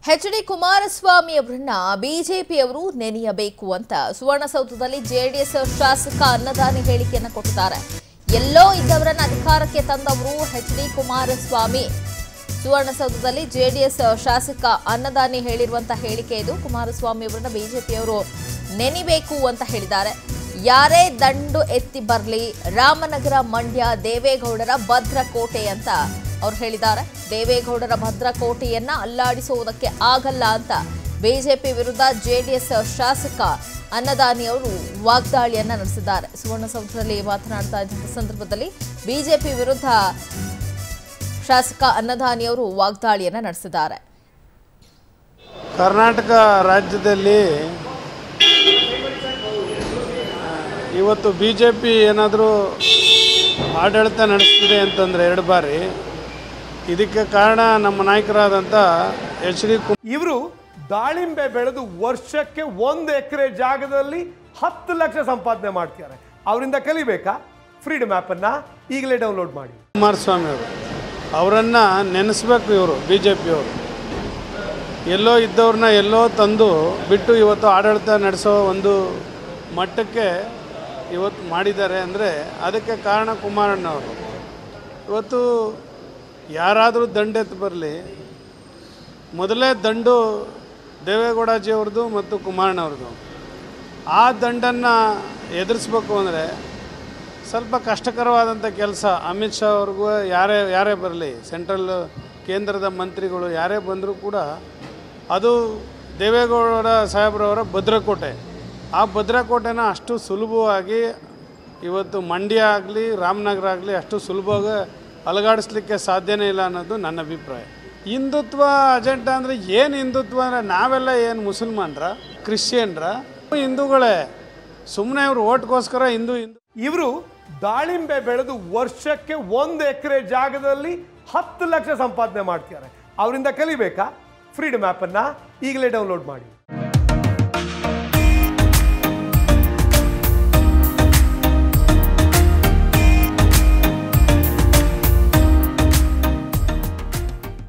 H D Kumaraswamy ಅವರನ್ನ ಬಿಜೆಪಿಯವರು ನೆನೆಯಬೇಕು ಅಂತ ಸುವರ್ಣಸೌಧದಲ್ಲಿ ಜೆಡಿಎಸ್ ಶಾಸಕ ಅನ್ನದಾನಿ ಹೇಳಿಕೆಯನ್ನು ಕೊಟ್ಟಿದ್ದಾರೆ ಎಲ್ಲೋ ಇದ್ದವರನ್ನ ಅಧಿಕಾರಕ್ಕೆ ತಂದವರು ಎಚ್ ಡಿ ಕುಮಾರಸ್ವಾಮಿ ಸುವರ್ಣಸೌಧದಲ್ಲಿ ಜೆಡಿಎಸ್ ಶಾಸಕ ಅನ್ನದಾನಿ ಹೇಳಿರುವಂತಹ ಹೇಳಿಕೆ ಇದು ಕುಮಾರಸ್ವಾಮಿ ಅವರನ್ನ ಬಿಜೆಪಿಯವರು ನೆನಿಬೇಕು ಅಂತ ಹೇಳಿದ್ದಾರೆ ಯಾರೇ ದಂಡು ಎತ್ತಿ ಬರಲಿ ರಾಮನಗರ ಮಂಡ್ಯ ದೇವೇಗೌಡರ ಭದ್ರಕೋಟೆ ಅಂತ ಅವ್ರು ಹೇಳಿದ್ದಾರೆ ದೇವೇಗೌಡರ ಭದ್ರಕೋಟೆಯನ್ನ ಅಲ್ಲಾಡಿಸುವುದಕ್ಕೆ ಆಗಲ್ಲ ಅಂತ ಬಿಜೆಪಿ ವಿರುದ್ಧ ಜೆಡಿಎಸ್ ಶಾಸಕ ಅನ್ನದಾನಿ ಅವರು ವಾಗ್ದಾಳಿಯನ್ನ ನಡೆಸಿದ್ದಾರೆ ಸುವರ್ಣಸೌಧದಲ್ಲಿ ಮಾತನಾಡ್ತಾ ಇದ್ದಂಥ ಸಂದರ್ಭದಲ್ಲಿ ಬಿಜೆಪಿ ವಿರುದ್ಧ ಶಾಸಕ ಅನ್ನದಾನಿ ಅವರು ವಾಗ್ದಾಳಿಯನ್ನ ನಡೆಸಿದ್ದಾರೆ ಕರ್ನಾಟಕ ರಾಜ್ಯದಲ್ಲಿ ಇವತ್ತು ಬಿ ಜೆ ಪಿ ಏನಾದರೂ ಆಡಳಿತ ನಡೆಸ್ತಿದೆ ಅಂತಂದರೆ ಎರಡು ಬಾರಿ ಇದಕ್ಕೆ ಕಾರಣ ನಮ್ಮ ನಾಯಕರಾದಂಥ ಎಚ್ ಡಿ ಕುಮಾರ್ ಇವರು ದಾಳಿಂಬೆ ಬೆಳೆದು ವರ್ಷಕ್ಕೆ ಒಂದು ಎಕರೆ ಜಾಗದಲ್ಲಿ ಹತ್ತು ಲಕ್ಷ ಸಂಪಾದನೆ ಮಾಡ್ತಿದ್ದಾರೆ ಅವರಿಂದ ಕಲಿಬೇಕಾ ಫ್ರೀಡಮ್ ಆ್ಯಪನ್ನು ಈಗಲೇ ಡೌನ್ಲೋಡ್ ಮಾಡಿ ಕುಮಾರಸ್ವಾಮಿ ಅವರು ಅವರನ್ನು ನೆನೆಸ್ಬೇಕು ಇವರು ಬಿ ಜೆ ಪಿಯವರು ಎಲ್ಲೋ ಇದ್ದವ್ರನ್ನ ಎಲ್ಲೋ ತಂದು ಬಿಟ್ಟು ಇವತ್ತು ಆಡಳಿತ ನಡೆಸೋ ಒಂದು ಮಟ್ಟಕ್ಕೆ ಇವತ್ತು ಮಾಡಿದ್ದಾರೆ ಅಂದರೆ ಅದಕ್ಕೆ ಕಾರಣ ಕುಮಾರಣ್ಣವರು ಇವತ್ತು ಯಾರಾದರೂ ದಂಡೆತ್ತು ಬರಲಿ ಮೊದಲೇ ದಂಡು ದೇವೇಗೌಡಜಿಯವ್ರದ್ದು ಮತ್ತು ಕುಮಾರಣ್ಣವ್ರದ್ದು ಆ ದಂಡನ್ನು ಎದುರಿಸ್ಬೇಕು ಅಂದರೆ ಸ್ವಲ್ಪ ಕಷ್ಟಕರವಾದಂಥ ಕೆಲಸ ಅಮಿತ್ ಶಾ ಅವ್ರಿಗೂ ಯಾರೇ ಯಾರೇ ಬರಲಿ ಸೆಂಟ್ರಲ್ ಕೇಂದ್ರದ ಮಂತ್ರಿಗಳು ಯಾರೇ ಬಂದರೂ ಕೂಡ ಅದು ದೇವೇಗೌಡ ಸಾಹೇಬ್ರವರ ಭದ್ರಕೋಟೆ ಆ ಭದ್ರಕೋಟೆನ ಅಷ್ಟು ಸುಲಭವಾಗಿ ಇವತ್ತು ಮಂಡ್ಯ ಆಗಲಿ ರಾಮನಗರ ಆಗಲಿ ಅಷ್ಟು ಸುಲಭವಾಗಿ ಅಲಗಾಡಿಸ್ಲಿಕ್ಕೆ ಸಾಧ್ಯನೇ ಇಲ್ಲ ಅನ್ನೋದು ನನ್ನ ಅಭಿಪ್ರಾಯ ಹಿಂದುತ್ವ ಅಜೆಂಡಾ ಅಂದರೆ ಏನು ಹಿಂದುತ್ವ ಅಂದರೆ ನಾವೆಲ್ಲ ಏನು ಮುಸಲ್ಮಾನ್ರ ಕ್ರಿಶ್ಚಿಯನ್ರ ಹಿಂದೂಗಳೇ ಸುಮ್ಮನೆ ಇವರು ಓಟ್ಗೋಸ್ಕರ ಹಿಂದೂ ಹಿಂದೂ ಇವರು ದಾಳಿಂಬೆ ಬೆಳೆದು ವರ್ಷಕ್ಕೆ ಒಂದು ಎಕರೆ ಜಾಗದಲ್ಲಿ ಹತ್ತು ಲಕ್ಷ ಸಂಪಾದನೆ ಮಾಡ್ತಿದ್ದಾರೆ ಅವರಿಂದ ಕಲಿಬೇಕಾ ಫ್ರೀಡಮ್ ಆ್ಯಪನ್ನು ಈಗಲೇ ಡೌನ್ಲೋಡ್ ಮಾಡಿ